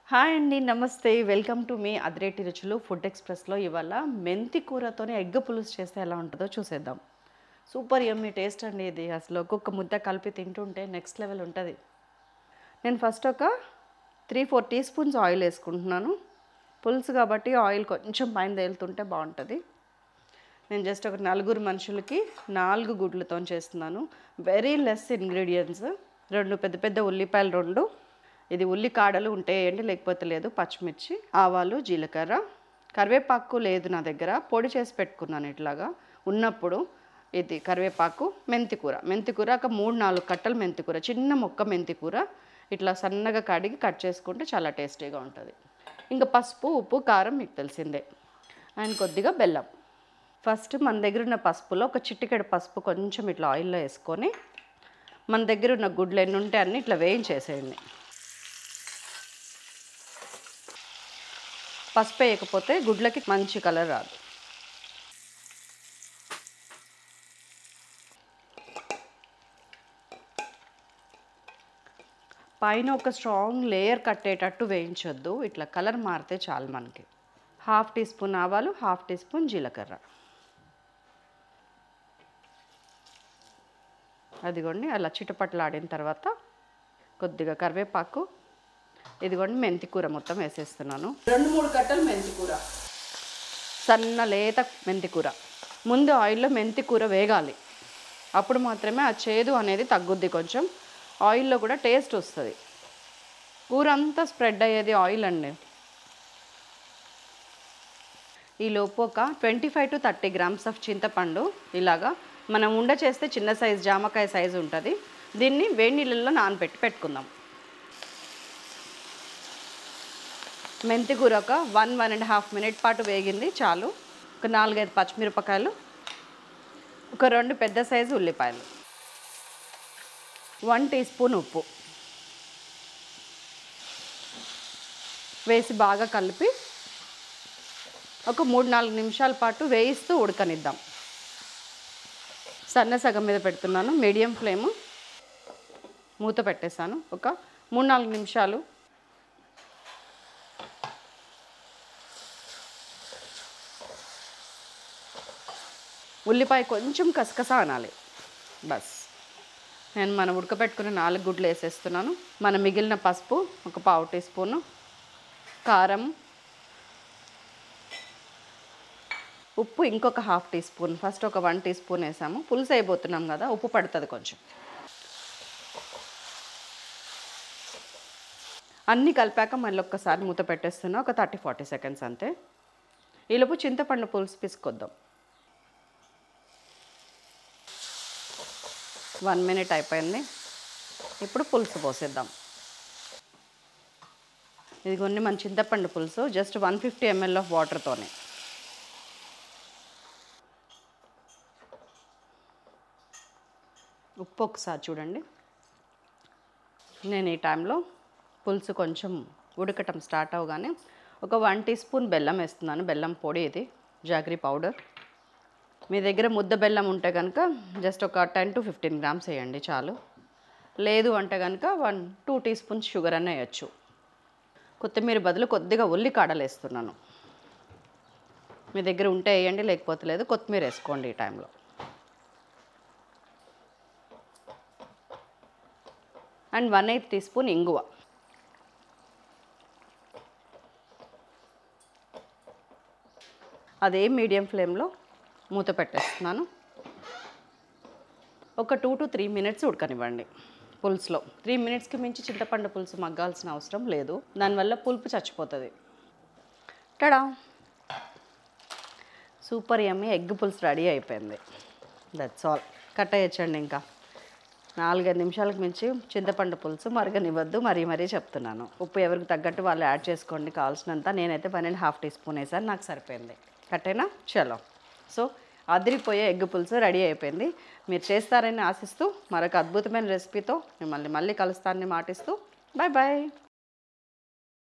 hi అండి నమస్తే welcome to me అదిరేటి రుచులు ఫుడ్ ఎక్స్ప్రెస్లో ఇవాళ మెంతి కూరతోనే ఎగ్ పులుసు చేస్తే ఎలా ఉంటుందో చూసేద్దాం సూపర్ యమ్మీ టేస్ట్ అండి ఇది అసలు ఒక్కొక్క ముద్ద కలిపి తింటుంటే నెక్స్ట్ లెవెల్ ఉంటుంది నేను ఫస్ట్ ఒక three four teaspoons oil వేసుకుంటున్నాను పులుసు కాబట్టి ఆయిల్ కొంచెం పైన తేలుతుంటే బాగుంటుంది నేను జస్ట్ ఒక నలుగురు మనుషులకి నాలుగు గుడ్లతో చేస్తున్నాను వెరీ లెస్ ఇంగ్రీడియంట్స్ రెండు పెద్ద పెద్ద ఉల్లిపాయలు రెండు ఇది ఉల్లి కాడలు ఉంటాయండి లేకపోతే లేదు పచ్చిమిర్చి ఆవాలు జీలకర్ర కరివేపాకు లేదు నా దగ్గర పొడి చేసి పెట్టుకున్నాను ఇట్లాగా ఉన్నప్పుడు ఇది కరివేపాకు మెంతి కూర మెంతి కూర ఒక మూడు నాలుగు కట్టలు మెంతి కూర చిన్న మొక్క మెంతి కూర ఇట్లా సన్నగా కడిగి కట్ చేసుకుంటే చాలా టేస్టీగా ఉంటుంది ఇంకా పసుపు ఉప్పు కారం మీకు తెలిసిందే అండ్ కొద్దిగా బెల్లం ఫస్ట్ మన దగ్గర ఉన్న పసుపులో ఒక చిటికెడు పసుపు కొంచెం ఇట్లా ఆయిల్లో వేసుకొని మన దగ్గర ఉన్న గుడ్లు ఎన్ని ఉంటే అన్ని ఇట్లా వేయించేసేయండి పసుపు వేయకపోతే గుడ్లకి మంచి కలర్ రాదు పైన ఒక స్ట్రాంగ్ లేయర్ కట్టేటట్టు వేయించొద్దు ఇట్లా కలర్ మారితే చాలు మనకి హాఫ్ టీ స్పూన్ ఆవాలు హాఫ్ టీ స్పూన్ జీలకర్ర అదిగోండి అలా చిటపట్లాడిన తర్వాత కొద్దిగా కరివేపాకు ఇదిగోండి మెంతి కూర మొత్తం వేసేస్తున్నాను రెండు మూడు కట్టలు మెంతి కూర సన్న లేత మెంతి కూర ముందు ఆయిల్లో మెంతి కూర వేగాలి అప్పుడు మాత్రమే ఆ చేదు అనేది తగ్గుద్ది కొంచెం ఆయిల్లో కూడా టేస్ట్ వస్తుంది కూర అంతా స్ప్రెడ్ అయ్యేది ఆయిల్ అండి ఈలోపు ఒక twenty five to thirty grams of చింతపండు ఇలాగా మనం ఉండ చేస్తే చిన్న సైజు జామకాయ సైజు ఉంటుంది దీన్ని వేడి నీళ్ళల్లో నానబెట్టి పెట్టుకుందాం మెంతి కూర ఒక one one and half minute పాటు వేగింది చాలు ఒక నాలుగైదు పచ్చిమిరపకాయలు ఒక రెండు పెద్ద సైజు ఉల్లిపాయలు వన్ టీ స్పూన్ ఉప్పు వేసి బాగా కలిపి ఒక మూడు నాలుగు నిమిషాల పాటు వేయిస్తూ ఉడకనిద్దాం సన్న సగం మీద పెడుతున్నాను మీడియం ఫ్లేమ్ మూత పెట్టేశాను ఒక మూడు నాలుగు నిమిషాలు ఉల్లిపాయ కొంచెం కసకస అనాలి బస్ నేను మనం ఉడకబెట్టుకున్న నాలుగు గుడ్లు వేసేస్తున్నాను మన మిగిలిన పసుపు ఒక పావు టీ స్పూను కారం ఉప్పు ఇంకొక హాఫ్ టీ స్పూన్ ఫస్ట్ ఒక వన్ టీ స్పూన్ వేసాము పులుసు అయిపోతున్నాం కదా ఉప్పు పడుతుంది కొంచెం అన్నీ కలిపాక మళ్ళీ ఒక్కసారి మూత పెట్టేస్తున్నా ఒక థర్టీ ఫార్టీ సెకండ్స్ అంతే ఈలోపు చింతపండు పులుసు పిసుకొద్దాం వన్ మినిట్ అయిపోయింది ఇప్పుడు పులుసు పోసేద్దాం ఇది కొన్ని మన చింతపండు పులుసు just one fifty ML of వాటర్తోనే ఉప్పు ఒకసారి చూడండి నేను ఈ టైంలో పులుసు కొంచెం ఉడకటం స్టార్ట్ అవగానే ఒక వన్ టీ స్పూన్ బెల్లం వేస్తున్నాను బెల్లం పొడి ఇది జాగరీ పౌడర్ మీ దగ్గర ముద్ద బెల్లం ఉంటే కనుక జస్ట్ ఒక టెన్ టు ఫిఫ్టీన్ గ్రామ్స్ వేయండి చాలు లేదు అంటే కనుక one two teaspoons sugar అన్న వేయచ్చు కొత్తిమీర బదులు కొద్దిగా ఉల్లి కాడలు వేస్తున్నాను మీ దగ్గర ఉంటే వేయండి లేకపోతే లేదు కొత్తిమీర వేసుకోండి ఈ టైంలో and one eighth teaspoon ఇంగువ అదే మీడియం ఫ్లేమ్లో మూత పెట్టేస్తున్నాను ఒక టూ టు త్రీ మినిట్స్ ఉడకనివ్వండి పులుసులో త్రీ మినిట్స్కి మించి చింతపండు పులుసు మగ్గాల్సిన అవసరం లేదు దానివల్ల పులుపు చచ్చిపోతుంది టడా సూపర్ యమ్మీ ఎగ్ పులుసు రెడీ అయిపోయింది దట్స్ ఆల్ కట్ అయ్యచ్చండి ఇంకా నాలుగైదు నిమిషాలకు మించి చింతపండు పులుసు మరగనివ్వద్దు మరీ మరీ చెప్తున్నాను ఉప్పు ఎవరికి తగ్గట్టు వాళ్ళు యాడ్ చేసుకోండి కావాల్సినంత నేనైతే one and half teaspoon వేసాను నాకు సరిపోయింది కట్టేనా చలో సో అదిరిపోయే ఎగ్ పులుసు రెడీ అయిపోయింది మీరు చేస్తారని ఆశిస్తూ మరొక అద్భుతమైన రెసిపీతో మిమ్మల్ని మళ్ళీ కలుస్తానని మాటిస్తూ బాయ్ బాయ్